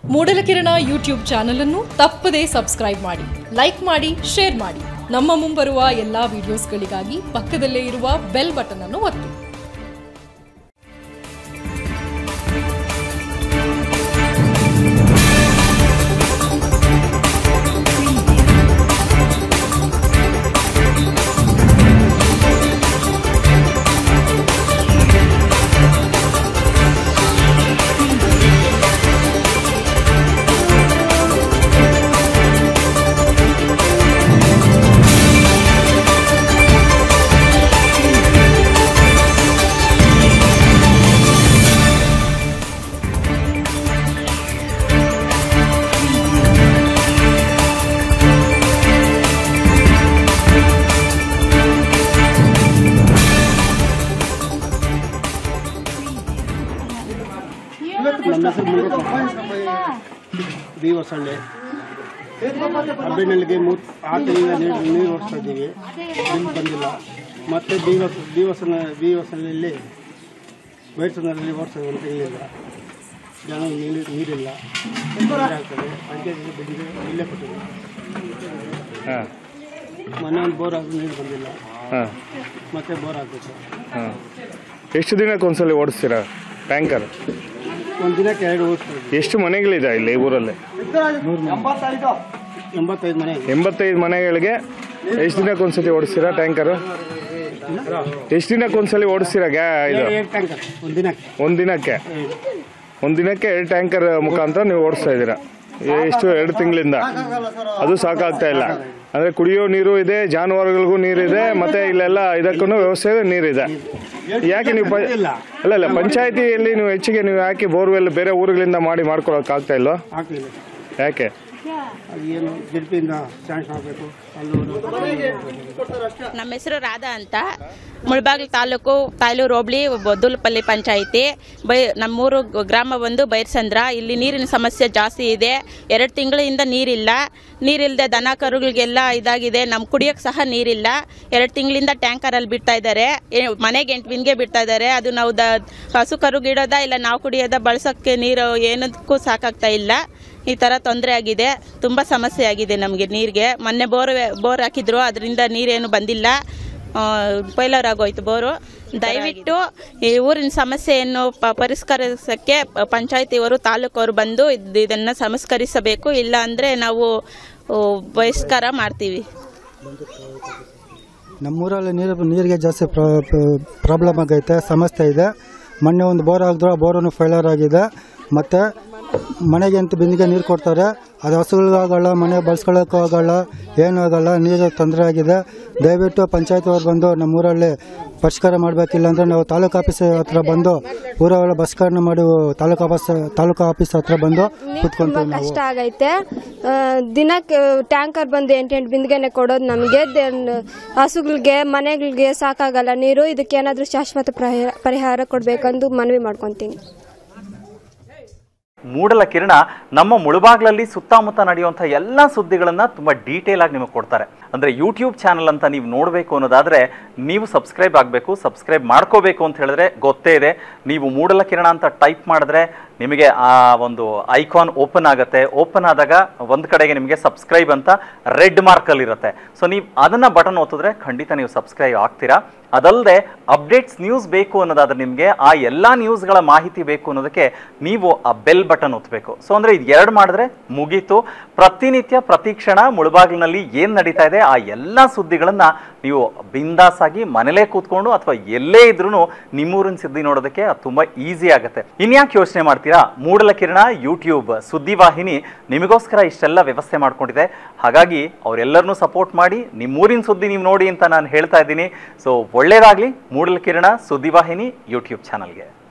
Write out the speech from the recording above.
ಮೂಡಲಕಿರಣ YouTube channel ಅನ್ನು ತಪ್ಪದೇ subscribe ಮಾಡಿ ಲೈಕ್ ಮಾಡಿ ಶೇರ್ ಮಾಡಿ ನಮ್ಮ ಮುಂಬರುವ ಎಲ್ಲಾ ವಿಡಿಯೋಸ್ಗಳಿಗಾಗಿ ಪಕ್ಕದಲ್ಲೇ ಇರುವ ಬೆಲ್ ಬಟನ್ ಅನ್ನು ಒತ್ತಿ ನಮ್ಮ ಹೆಸರು ಮುರುಗಪ್ಪ ಬಿ ಹೊಸಳ್ಳಿ ಹಬ್ಬಿನಲ್ಲಿಗೆ ಮೂರು ಆ ತಿಂಗಳ ನೀರು ನೀರು ಓಡಿಸ್ತಾ ಇದ್ದೀವಿ ಬಿಲ್ ಬಂದಿಲ್ಲ ಮತ್ತೆ ಬಿ ಹೊಸ ಬಿ ಹೊಸನ ಬಿ ಹೊಸಳ್ಳಿಯಲ್ಲಿ ಬೈರ್ಸನಲ್ಲಿ ಓಡಿಸೋದು ಒಂದು ತಿಂಗಳಿಂದ ಜನ ನೀರು ನೀರಿಲ್ಲ ತೊಂದರೆ ಆಗ್ತದೆ ಪಂಚಾಯತಿಗೆ ಬಿಲ್ಲಿಗೆ ಇಲ್ಲೇ ಕೊಟ್ಟಿದೆ ಹಾಂ ಮೊನ್ನೆ ಒಂದು ಬೋರ್ ಆದರೂ ನೀರು ಬಂದಿಲ್ಲ ಹಾಂ ಮತ್ತೆ ಬೋರ್ ಆಗಬೇಕು ಹಾಂ ಎಷ್ಟು ದಿನಕ್ಕೆ ಒಂದ್ಸಲ ಓಡಿಸ್ತೀರಾ ಟ್ಯಾಂಕರ್ ಒಂದು ದಿನಕ್ಕೆ ಎರಡು ಓಡಿಸ್ತಾ ಇದ್ದೀವಿ ಎಷ್ಟು ಮನೆಗಳಿದೆ ಇಲ್ಲಿ ಊರಲ್ಲಿ ಎಂಬತ್ತೈದು ಮನೆ ಇದೆ. ಎಂಬತ್ತೈದು ಮನೆಗಳಿಗೆ ಎಷ್ಟು ದಿನಕ್ಕೆ ಒಂದ್ಸತಿ ಓಡಿಸ್ತೀರಾ ಟ್ಯಾಂಕರು ಎಷ್ಟು ದಿನಕ್ಕೆ ಒಂದ್ಸಲಿ ಓಡಿಸ್ತೀರಾ ಗ್ಯಾ ಇದು ಎರಡು ಟ್ಯಾಂಕರ್ ಒಂದು ದಿನಕ್ಕೆ ಒಂದು ದಿನಕ್ಕೆ ಒಂದು ದಿನಕ್ಕೆ ಎರಡು ಟ್ಯಾಂಕರ್ ಮುಖಾಂತರ ನೀವು ಓಡಿಸ್ತಾ ಇದ್ದೀರಾ ಎಷ್ಟು ಎರಡು ತಿಂಗಳಿಂದ ಅದು ಸಾಕಾಗ್ತಾ ಇಲ್ಲ ಅಂದ್ರೆ ಕುಡಿಯೋ ನೀರು ಇದೆ ಜಾನುವಾರುಗಳಿಗೂ ನೀರಿದೆ ಮತ್ತೆ ಇಲ್ಲೆಲ್ಲ ಇದಕ್ಕೂ ವ್ಯವಸ್ಥೆ ನೀರಿದೆ ಯಾಕೆ ನೀವು ಪ- ಅಲ್ಲ ಅಲ್ಲ ಪಂಚಾಯತಿಯಲ್ಲಿ ನೀವು ಹೆಚ್ಚಿಗೆ ನೀವು ಯಾಕೆ ಬೋರ್ವೆಲ್ ಬೇರೆ ಊರುಗಳಿಂದ ಮಾಡಿ ಮಾಡ್ಕೊಳಕ್ ಆಗ್ತಾ ಇಲ್ವಾ ಹಾಕಲಿಲ್ಲ ಯಾಕೆ ಅದು ಏನು ಜಿಡ್ಪಿಯಿಂದ ಚಾನ್ಸ್ ಆಗಬೇಕು ಅಲ್ಲೂ ನಮ್ಮ ಹೆಸರು ರಾಧಾ ಅಂತ ಮುಳಬಾಗಿಲು ತಾಲೂಕು ತಾಯ್ಲೂರು ಹೋಬಳಿ ಬೊದ್ದುಲಪಲ್ಲಿ ಪಂಚಾಯಿತಿ ಬೈ ನಮ್ಮೂರು ಗ್ರಾಮ ಬಂದು ಬೈರ್ಸಂದ್ರ ಇಲ್ಲಿ ನೀರಿನ ಸಮಸ್ಯೆ ಜಾಸ್ತಿ ಇದೆ ಎರಡು ತಿಂಗಳಿಂದ ನೀರಿಲ್ಲ ನೀರಿಲ್ಲದೆ ದನ ಕರುಗಳಿಗೆಲ್ಲ ಇದಾಗಿದೆ ನಮ್ಮ ಕುಡಿಯೋಕ್ಕೆ ಸಹ ನೀರಿಲ್ಲ ಎರಡು ತಿಂಗಳಿಂದ ಟ್ಯಾಂಕರಲ್ಲಿ ಬಿಡ್ತಾ ಇದ್ದಾರೆ ಏ- ಮನೆಗೆ ಎಂಟು ಬಿನ್ಗೆ ಬಿಡ್ತಾ ಇದ್ದಾರೆ ಅದು ನಾವು ದ ಹಸು ಕರುಗಿಡೋದ ಇಲ್ಲ ನಾವು ಕುಡಿಯೋದ ಬಳಸೋಕ್ಕೆ ನೀರು ಏನಕ್ಕೂ ಸಾಕಾಗ್ತಾ ಇಲ್ಲ ಈ ಥರ ತೊಂದರೆ ಆಗಿದೆ ತುಂಬ ಸಮಸ್ಯೆ ಆಗಿದೆ ನಮಗೆ ನೀರಿಗೆ ಮೊನ್ನೆ ಬೋರ್ ಬೋರ್ ಹಾಕಿದ್ರು ಅದರಿಂದ ನೀರೇನು ಬಂದಿಲ್ಲ ಪೈಲರ್ ಆಗೋಯ್ತು ಬೋರು ದಯವಿಟ್ಟು ಈ ಊರಿನ ಸಮಸ್ಯೆಯನ್ನು ಪ ಪರಿಷ್ಕರಿಸೋಕ್ಕೆ ಪಂಚಾಯತಿಯವರು ತಾಲೂಕವರು ಬಂದು ಇದ್- ಇದನ್ನು ಸಂಸ್ಕರಿಸಬೇಕು ಇಲ್ಲ ಅಂದರೆ ನಾವು ಆ, ಬಹಿಷ್ಕಾರ ಮಾಡ್ತೀವಿ ನಮ್ಮೂರಲ್ಲಿ ನೀರು ನೀರಿಗೆ ಜಾಸ್ತಿ ಪ್ರಾಬ್ಲಮ್ ಆಗೈತೆ ಸಮಸ್ಯೆ ಇದೆ ಮೊನ್ನೆ ಒಂದು ಬೋರ್ ಹಾಕಿದ್ರು ಆ ಬೋರನ್ನು ಫೇಲರ್ ಆಗಿದೆ ಮತ್ತು ಮನೆಗೆ ಅಂತ ಬಿಂದಿಗೆ ನೀರು ಕೊಡ್ತಾರೆ ಅದು ಹಸುಗಳಿಗಾಗಲ್ಲ ಮನೆ ಬಳಸ್ಕೊಳ್ಳೋಕ್ಕೂ ಆಗಲ್ಲ ಏನೂ ಆಗಲ್ಲ ನೀರು ತೊಂದರೆ ಆಗಿದೆ ದಯವಿಟ್ಟು ಪಂಚಾಯತ್ ಅವ್ರು ಬಂದು ನಮ್ಮೂರಲ್ಲಿ ಪರಿಷ್ಕಾರ ಮಾಡಬೇಕಿಲ್ಲ ಅಂದರೆ ನಾವು ತಾಲೂಕು ಆಫೀಸ್ ಹತ್ರ ಬಂದು ಊರವರ ಬಸ್ಕರಣ ಮಾಡಿ ತಾಲೂಕು ಆಫೀಸ್ ತಾಲೂಕು ಆಫೀಸ್ ಹತ್ರ ಬಂದು ತುಂಬಾ ಕೂತ್ಕೊಂತೀವಿ ನಾವು ಕಷ್ಟ ಆಗೈತೆ ಆ, ದಿನಕ್ಕೆ ಟ್ಯಾಂಕರ್ ಬಂದು ಎಂಟೆಂಟು ಬಿಂದಿಗೆನೆ ಕೊಡೋದು ನಮಗೆ ಹಸುಗಳಿಗೆ ಮನೆಗಳಿಗೆ ಸಾಕಾಗಲ್ಲ ನೀರು ಇದಕ್ಕೇನಾದ್ರೂ ಶಾಶ್ವತ ಪರಿಹಾರ ಪರಿಹಾರ ಕೊಡಬೇಕಂದು ಮನವಿ ಮಾಡ್ಕೊತೀನಿ ಮೂಡಲ ಕಿರಣ ನಮ್ಮ ಮುಳುಬಾಗ್ಲಲ್ಲಿ ಸುತ್ತಮುತ್ತ ನಡೆಯುವಂಥ ಎಲ್ಲ ಸುದ್ದಿಗಳನ್ನು ತುಂಬ ಡೀಟೇಲ್ ಆಗಿ ನಿಮಗೆ ಕೊಡ್ತಾರೆ ಅಂದರೆ ಯೂಟ್ಯೂಬ್ ಚಾನಲ್ ಅಂತ ನೀವು ನೋಡಬೇಕು ಅನ್ನೋದಾದರೆ ನೀವು ಸಬ್ಸ್ಕ್ರೈಬ್ ಆಗಬೇಕು ಸಬ್ಸ್ಕ್ರೈಬ್ ಮಾಡ್ಕೋಬೇಕು ಅಂತ ಹೇಳಿದ್ರೆ ಗೊತ್ತೇ ಇದೆ ನೀವು ಮೂಡಲ ಕಿರಣ ಅಂತ ಟೈಪ್ ಮಾಡಿದ್ರೆ ನಿಮಗೆ ಆ ಒಂದು ಐಕಾನ್ ಓಪನ್ ಆಗುತ್ತೆ ಓಪನ್ ಆದಾಗ ಒಂದು ಕಡೆಗೆ ನಿಮಗೆ ಸಬ್ಸ್ಕ್ರೈಬ್ ಅಂತ ರೆಡ್ ಮಾರ್ಕಲ್ಲಿ ಇರುತ್ತೆ ಸೊ ನೀವು ಅದನ್ನು ಬಟನ್ ಒತ್ತಿದ್ರೆ ಖಂಡಿತ ನೀವು ಸಬ್ಸ್ಕ್ರೈಬ್ ಆಗ್ತೀರಾ ಅದಲ್ಲದೆ ಅಪ್ಡೇಟ್ಸ್ ನ್ಯೂಸ್ ಬೇಕು ಅನ್ನೋದಾದ್ರೆ ನಿಮಗೆ ಆ ಎಲ್ಲ ನ್ಯೂಸ್ಗಳ ಮಾಹಿತಿ ಬೇಕು ಅನ್ನೋದಕ್ಕೆ ನೀವು ಆ ಬೆಲ್ ಬಟನ್ ಒತ್ತಬೇಕು ಸೊ ಅಂದರೆ ಇದು ಎರಡು ಮಾಡಿದ್ರೆ ಮುಗೀತು ಪ್ರತಿನಿತ್ಯ ಪ್ರತಿ ಕ್ಷಣ ಮುಳುಬಾಗಿಲಿನಲ್ಲಿ ಏನು ನಡೀತಾ ಇದೆ ಆ ಎಲ್ಲ ಸುದ್ದಿಗಳನ್ನು ನೀವು ಬಿಂದಾಸ್ ಆಗಿ ಮನೇಲೇ ಕೂತ್ಕೊಂಡು ಅಥವಾ ಎಲ್ಲೇ ಇದ್ರೂ ನಿಮ್ಮೂರಿನ ಸುದ್ದಿ ನೋಡೋದಕ್ಕೆ ಅದು ತುಂಬ ಈಸಿ ಆಗುತ್ತೆ ಇನ್ಯಾಕೆ ಯೋಚನೆ ಮಾಡ್ತೀರಾ ಮೂಡಲ ಕಿರಣ ಯೂಟ್ಯೂಬ್ ಸುದ್ದಿವಾಹಿನಿ ನಿಮಗೋಸ್ಕರ ಇಷ್ಟೆಲ್ಲ ವ್ಯವಸ್ಥೆ ಮಾಡ್ಕೊಂಡಿದೆ ಹಾಗಾಗಿ ಅವರೆಲ್ಲರನ್ನೂ ಸಪೋರ್ಟ್ ಮಾಡಿ ನಿಮ್ಮೂರಿನ ಸುದ್ದಿ ನೀವು ನೋಡಿ ಅಂತ ನಾನು ಹೇಳ್ತಾ ಇದ್ದೀನಿ ಸೊ ಒಳ್ಳೇದಾಗಲಿ ಮೂಡಲ ಕಿರಣ ಸುದ್ದಿವಾಹಿನಿ ಯೂಟ್ಯೂಬ್ ಚಾನಲ್ಗೆ